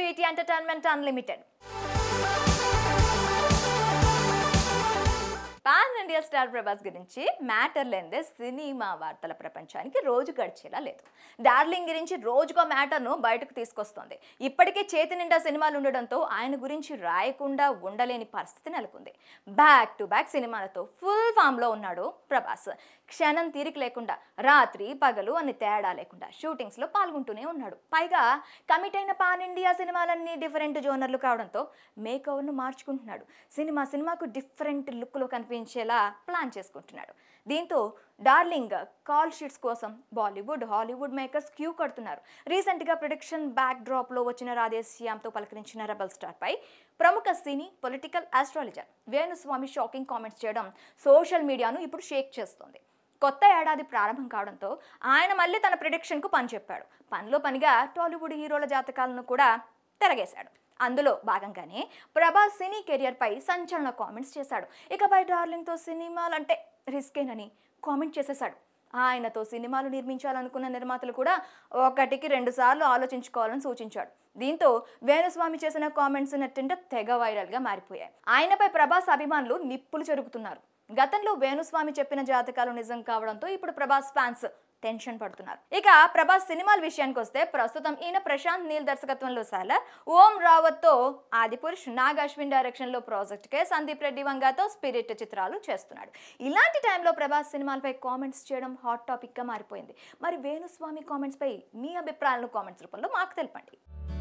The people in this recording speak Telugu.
to ET entertainment unlimited pan India star Prabhas గురించి మ్యాటర్ లేనిదే సినిమా వార్తల ప్రపంచానికి రోజు గడిచేలా లేదు డార్లింగ్ గురించి రోజుకో మ్యాటర్ను బయటకు తీసుకొస్తోంది ఇప్పటికే చేతి నిండా సినిమాలు ఉండడంతో ఆయన గురించి రాయకుండా ఉండలేని పరిస్థితి నెలకొంది బ్యాక్ టు బ్యాక్ సినిమాలతో ఫుల్ ఫామ్లో ఉన్నాడు ప్రభాస్ క్షణం తీరిక లేకుండా రాత్రి పగలు అని తేడా లేకుండా షూటింగ్స్లో పాల్గొంటూనే ఉన్నాడు పైగా కమిట్ అయిన పాన్ ఇండియా సినిమాలన్నీ డిఫరెంట్ జోనర్లు కావడంతో మేకవర్ను మార్చుకుంటున్నాడు సినిమా సినిమాకు డిఫరెంట్ లుక్లో కనిపించేలా ప్లాన్ చేసుకుంటున్నాడు దీంతో డార్లింగ్ కాల్ షీట్స్ కోసం బాలీవుడ్ హాలీవుడ్ మేకర్స్ క్యూ కడుతున్నారు రీసెంట్గా ప్రొడక్షన్ బ్యాక్ డ్రాప్లో వచ్చిన రాధేశ్యామ్తో పలకరించిన రెబల్ స్టార్పై ప్రముఖ సినీ political astrologer Venuswamy shocking comments చేయడం సోషల్ మీడియాను ఇప్పుడు షేక్ చేస్తోంది కొత్త ఏడాది ప్రారంభం కావడంతో ఆయన మళ్ళీ తన ప్రిడిక్షన్కు పని చెప్పాడు పనిలో పనిగా టాలీవుడ్ హీరోల జాతకాలను కూడా తిరగేశాడు అందులో భాగంగానే ప్రభాస్ సినీ కెరియర్పై సంచలన కామెంట్స్ చేశాడు ఇకపై డార్లింగ్తో సినిమాలు అంటే రిస్కేనని కామెంట్ చేసేశాడు ఆయనతో సినిమాలు నిర్మించాలనుకున్న నిర్మాతలు కూడా ఒకటికి రెండు సార్లు ఆలోచించుకోవాలని సూచించాడు దీంతో వేణుస్వామి చేసిన కామెంట్స్ నెట్టింట తెగ వైరల్గా మారిపోయాయి ఆయనపై ప్రభాస్ అభిమానులు నిప్పులు చెరుగుతున్నారు గతంలో వేణుస్వామి చెప్పిన జాతకాలు నిజం కావడంతో ఇప్పుడు ప్రభాస్ ఫ్యాన్స్ టెన్షన్ పడుతున్నారు ఇక ప్రభాస్ సినిమాల విషయానికి వస్తే ప్రస్తుతం ఈయన ప్రశాంత్ నీల్ దర్శకత్వంలో సాల ఓం రావత్తో ఆదిపురుష్ నాగ్ అశ్విన్ డైరెక్షన్లో ప్రాజెక్ట్కే సందీప్ రెడ్డి వంగాతో స్పిరిట్ చిత్రాలు చేస్తున్నాడు ఇలాంటి టైంలో ప్రభాస్ సినిమాలపై కామెంట్స్ చేయడం హాట్ టాపిక్గా మారిపోయింది మరి వేణుస్వామి కామెంట్స్పై మీ అభిప్రాయాలను కామెంట్స్ రూపంలో మాకు తెలపండి